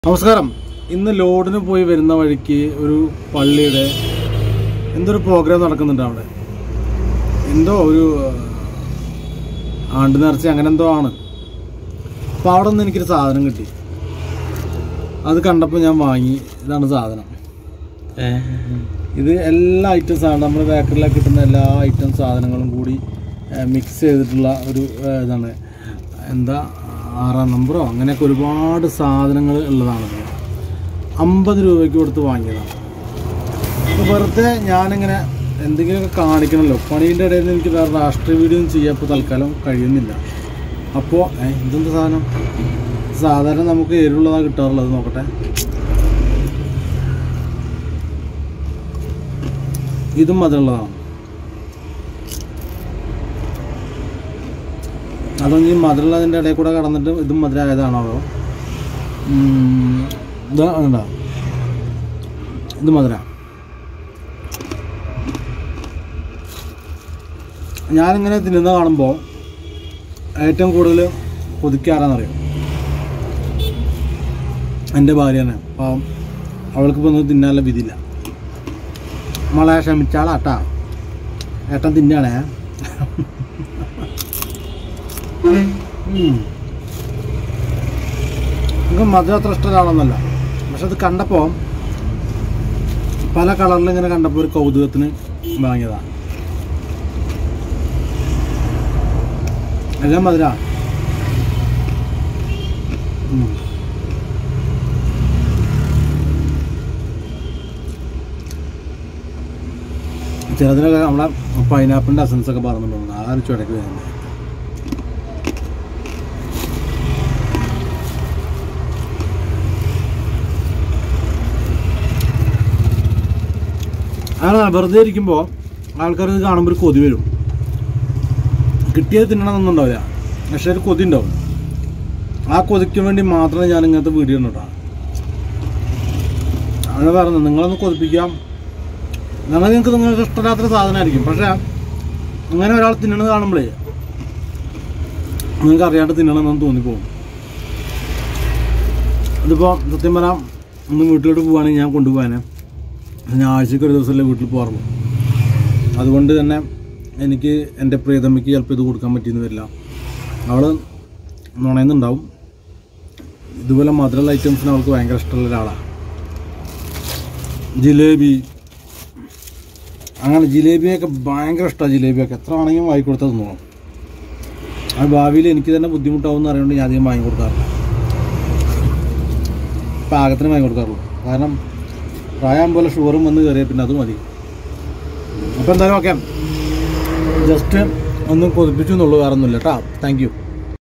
നമസ്കാരം ഇന്ന് ലോഡിന് പോയി വരുന്ന വഴിക്ക് ഒരു പള്ളിയുടെ എന്തൊരു പ്രോഗ്രാം നടക്കുന്നുണ്ട് അവിടെ എന്തോ ഒരു ആണ്ട് നേർച്ച അങ്ങനെ എന്തോ ആണ് അപ്പോൾ അവിടെ നിന്ന് എനിക്കൊരു സാധനം കിട്ടി അത് കണ്ടപ്പോൾ ഞാൻ വാങ്ങി ഇതാണ് സാധനം ഇത് എല്ലാ ഐറ്റംസ് ആണ് നമ്മുടെ ബേക്കറിലൊക്കെ കിട്ടുന്ന എല്ലാ ഐറ്റം സാധനങ്ങളും കൂടി മിക്സ് ചെയ്തിട്ടുള്ള ഒരു ഏ, ഇതാണ് എന്താ ആറാം നമ്പറോ അങ്ങനെയൊക്കെ ഒരുപാട് സാധനങ്ങൾ ഉള്ളതാണ് ഇത്. അമ്പത് രൂപയ്ക്ക് കൊടുത്ത് വാങ്ങിയതാണ് അപ്പോൾ വെറുതെ ഞാനിങ്ങനെ എന്തെങ്കിലുമൊക്കെ കാണിക്കണമല്ലോ പണീൻ്റെ ഇടയിൽ നിന്ന് എനിക്ക് വേറെ രാഷ്ട്രീയ വീഡിയോ ഒന്നും ചെയ്യാൻ ഇപ്പോൾ തൽക്കാലം കഴിയുന്നില്ല അപ്പോൾ ഇതെന്താ സാധനം സാധാരണ നമുക്ക് എരിവുള്ളതാണ് കിട്ടാറുള്ളത് നോക്കട്ടെ ഇതും മധുരമുള്ളതാണ് അതൊന്നും ഈ മധുരമുള്ളതിൻ്റെ ഇടയിൽ കൂടെ കടന്നിട്ട് ഇതും മധുരമായതാണോ ഇത് ഉണ്ടോ ഇത് മധുര ഞാനിങ്ങനെ തിന്നുന്ന കാണുമ്പോൾ ഏറ്റവും കൂടുതൽ കൊതിക്കാറാന്നറിയാം എൻ്റെ ഭാര്യയാണ് പാവം അവൾക്ക് ഇപ്പോൾ ഒന്നും തിന്നാനുള്ള വിധിയില്ല മോളെ ക്ഷമിച്ചാളാട്ടാ ഏട്ടൻ തിന്നാണേ എനിക്ക് മധുരം അത്ര ഇഷ്ടമാണെന്നല്ല പക്ഷെ അത് കണ്ടപ്പോൾ പല കളറിൽ ഇങ്ങനെ കണ്ടപ്പോൾ ഒരു കൗതുകത്തിന് വാങ്ങിയതാണ് എല്ലാം മധുര ചിലതിനൊക്കെ നമ്മളെ പൈനാപ്പിളിൻ്റെ അസൻസ് ഒക്കെ പറഞ്ഞിട്ടുണ്ട് ആ ഒരു ചുടക്ക് വരുന്നത് അങ്ങനെ വെറുതെ ഇരിക്കുമ്പോൾ ആൾക്കാർ ഇത് കാണുമ്പോൾ ഒരു കൊതി വരും കിട്ടിയത് തിന്നണമെന്നൊന്നും ഉണ്ടാവില്ല പക്ഷെ ഒരു കൊതി ഉണ്ടാവും ആ കൊതിക്ക് വേണ്ടി മാത്രമേ ഞാൻ ഇങ്ങനത്തെ വീഡിയോ ഇട്ടാ അങ്ങനെ പറഞ്ഞു നിങ്ങളൊന്ന് കൊതിപ്പിക്കാം ഞങ്ങൾ നിങ്ങൾക്ക് നിങ്ങൾക്ക് ഇഷ്ടമില്ലാത്തൊരു സാധനമായിരിക്കും പക്ഷേ അങ്ങനെ ഒരാൾ തിന്നണത് കാണുമ്പോഴേ നിങ്ങൾക്ക് അറിയാണ്ട് തിന്നണമെന്ന് തോന്നിപ്പോകും ഇതിപ്പോൾ സത്യം പറയാം ഒന്ന് വീട്ടിലോട്ട് പോവുകയാണെങ്കിൽ ഞാൻ കൊണ്ടുപോകാനേ ഞാൻ ആഴ്ചയ്ക്ക് ഒരു ദിവസമല്ലേ വീട്ടിൽ പോകാറുള്ളൂ അതുകൊണ്ട് തന്നെ എനിക്ക് എൻ്റെ പ്രിയതമ്മയ്ക്ക് ചിലപ്പോൾ ഇത് കൊടുക്കാൻ പറ്റിയെന്ന് വരില്ല അവൾ നുണയുന്നുണ്ടാവും ഇതുപോലെ മധുരമുള്ള ഐറ്റംസിന് അവൾക്ക് ഭയങ്കര ഇഷ്ടമുള്ള ഒരാളാണ് ജിലേബി അങ്ങനെ ജിലേബിയൊക്കെ ഭയങ്കര ഇഷ്ടമാണ് ജിലേബിയൊക്കെ എത്ര ആണെങ്കിലും വാങ്ങി കൊടുത്താൽ തിന്നോളും അത് ഭാവിയിൽ എനിക്ക് തന്നെ ബുദ്ധിമുട്ടാവും എന്ന് അറിയുകൊണ്ട് ഞാൻ അധികം വാങ്ങി കൊടുക്കാറില്ല പാകത്തിന് വാങ്ങി കൊടുക്കാറുള്ളൂ കാരണം പ്രായം പോലെ ഷുഗറും വന്ന് കയറിയ പിന്നെ അത് മതി അപ്പോൾ എന്തായാലും ഓക്കെ ജസ്റ്റ് ഒന്ന് കൊതിപ്പിച്ചു എന്നുള്ളൂ വേറെ ഒന്നുമില്ല കേട്ടോ താങ്ക് യു